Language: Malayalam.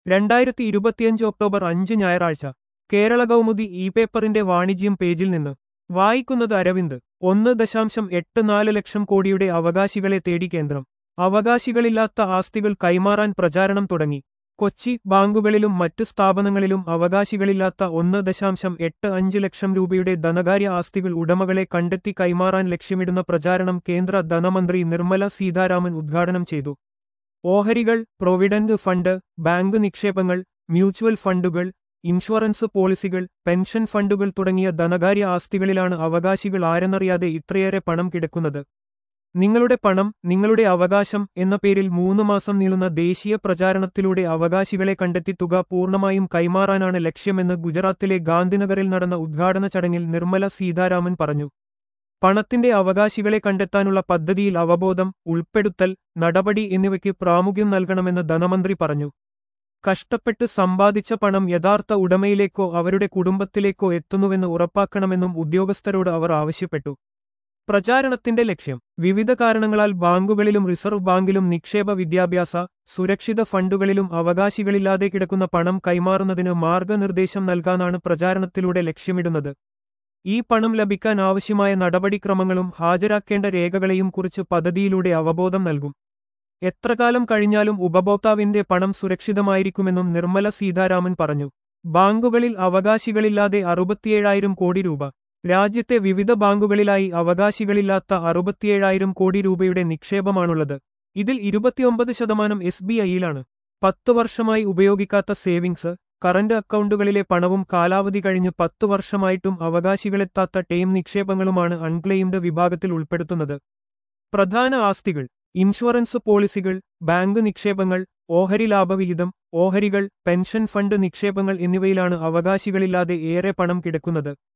രണ്ടായിരത്തി ഇരുപത്തിയഞ്ച് ഒക്ടോബർ അഞ്ച് ഞായറാഴ്ച കേരള കൗമുദി ഇ പേപ്പറിന്റെ വാണിജ്യം പേജിൽ നിന്ന് വായിക്കുന്നത് അരവിന്ദ് ഒന്ന് ദശാംശം എട്ട് നാല് ലക്ഷം കോടിയുടെ അവകാശികളെ തേടി കേന്ദ്രം അവകാശികളില്ലാത്ത ആസ്തികൾ കൈമാറാൻ പ്രചാരണം തുടങ്ങി കൊച്ചി ബാങ്കുകളിലും മറ്റ് സ്ഥാപനങ്ങളിലും അവകാശികളില്ലാത്ത ഒന്ന് ദശാംശം എട്ട് അഞ്ച് ലക്ഷം രൂപയുടെ ധനകാര്യ ആസ്തികൾ ഉടമകളെ കണ്ടെത്തി കൈമാറാൻ ലക്ഷ്യമിടുന്ന പ്രചാരണം കേന്ദ്ര ധനമന്ത്രി നിർമ്മല സീതാരാമൻ ഉദ്ഘാടനം ചെയ്തു ഓഹരികൾ പ്രൊവിഡന്റ് ഫണ്ട് ബാങ്ക് നിക്ഷേപങ്ങൾ മ്യൂച്വൽ ഫണ്ടുകൾ ഇൻഷുറൻസ് പോളിസികൾ പെൻഷൻ ഫണ്ടുകൾ തുടങ്ങിയ ധനകാര്യ ആസ്തികളിലാണ് അവകാശികൾ ആരെന്നറിയാതെ ഇത്രയേറെ പണം കിടക്കുന്നത് നിങ്ങളുടെ പണം നിങ്ങളുടെ അവകാശം എന്ന പേരിൽ മൂന്ന് മാസം നീളുന്ന ദേശീയ പ്രചാരണത്തിലൂടെ അവകാശികളെ കണ്ടെത്തി തുക പൂർണ്ണമായും കൈമാറാനാണ് ലക്ഷ്യമെന്ന് ഗുജറാത്തിലെ ഗാന്ധിനഗറിൽ നടന്ന ഉദ്ഘാടന ചടങ്ങിൽ നിർമ്മല സീതാരാമൻ പറഞ്ഞു പണത്തിന്റെ അവകാശികളെ കണ്ടെത്താനുള്ള പദ്ധതിയിൽ അവബോധം ഉൾപ്പെടുത്തൽ നടപടി എന്നിവയ്ക്ക് പ്രാമുഖ്യം നൽകണമെന്ന് ധനമന്ത്രി പറഞ്ഞു കഷ്ടപ്പെട്ട് സമ്പാദിച്ച പണം യഥാർത്ഥ ഉടമയിലേക്കോ അവരുടെ കുടുംബത്തിലേക്കോ എത്തുന്നുവെന്ന് ഉറപ്പാക്കണമെന്നും ഉദ്യോഗസ്ഥരോട് അവർ ആവശ്യപ്പെട്ടു പ്രചാരണത്തിന്റെ ലക്ഷ്യം വിവിധ കാരണങ്ങളാൽ ബാങ്കുകളിലും റിസർവ് ബാങ്കിലും നിക്ഷേപ വിദ്യാഭ്യാസ സുരക്ഷിത ഫണ്ടുകളിലും അവകാശികളില്ലാതെ കിടക്കുന്ന പണം കൈമാറുന്നതിന് മാർഗനിർദ്ദേശം നൽകാനാണ് പ്രചാരണത്തിലൂടെ ലക്ഷ്യമിടുന്നത് ഈ പണം ലഭിക്കാൻ ആവശ്യമായ നടപടിക്രമങ്ങളും ഹാജരാക്കേണ്ട രേഖകളെയും കുറിച്ച് പദ്ധതിയിലൂടെ അവബോധം നൽകും എത്രകാലം കഴിഞ്ഞാലും ഉപഭോക്താവിന്റെ പണം സുരക്ഷിതമായിരിക്കുമെന്നും നിർമ്മല സീതാരാമൻ പറഞ്ഞു ബാങ്കുകളിൽ അവകാശികളില്ലാതെ അറുപത്തിയേഴായിരം കോടി രൂപ രാജ്യത്തെ വിവിധ ബാങ്കുകളിലായി അവകാശികളില്ലാത്ത അറുപത്തിയേഴായിരം കോടി രൂപയുടെ നിക്ഷേപമാണുള്ളത് ഇതിൽ ഇരുപത്തിയൊമ്പത് ശതമാനം എസ് ബി ഐയിലാണ് പത്തു വർഷമായി ഉപയോഗിക്കാത്ത സേവിങ്സ് കറന്റ് അക്കൗണ്ടുകളിലെ പണവും കാലാവധി കഴിഞ്ഞ് പത്തു വർഷമായിട്ടും അവകാശികളെത്താത്ത ടേം നിക്ഷേപങ്ങളുമാണ് അൺക്ലെയിംഡ് വിഭാഗത്തിൽ ഉൾപ്പെടുത്തുന്നത് പ്രധാന ആസ്തികൾ ഇൻഷുറൻസ് പോളിസികൾ ബാങ്ക് നിക്ഷേപങ്ങൾ ഓഹരി ലാഭവിഹിതം ഓഹരികൾ പെൻഷൻ ഫണ്ട് നിക്ഷേപങ്ങൾ എന്നിവയിലാണ് അവകാശികളില്ലാതെ ഏറെ പണം കിടക്കുന്നത്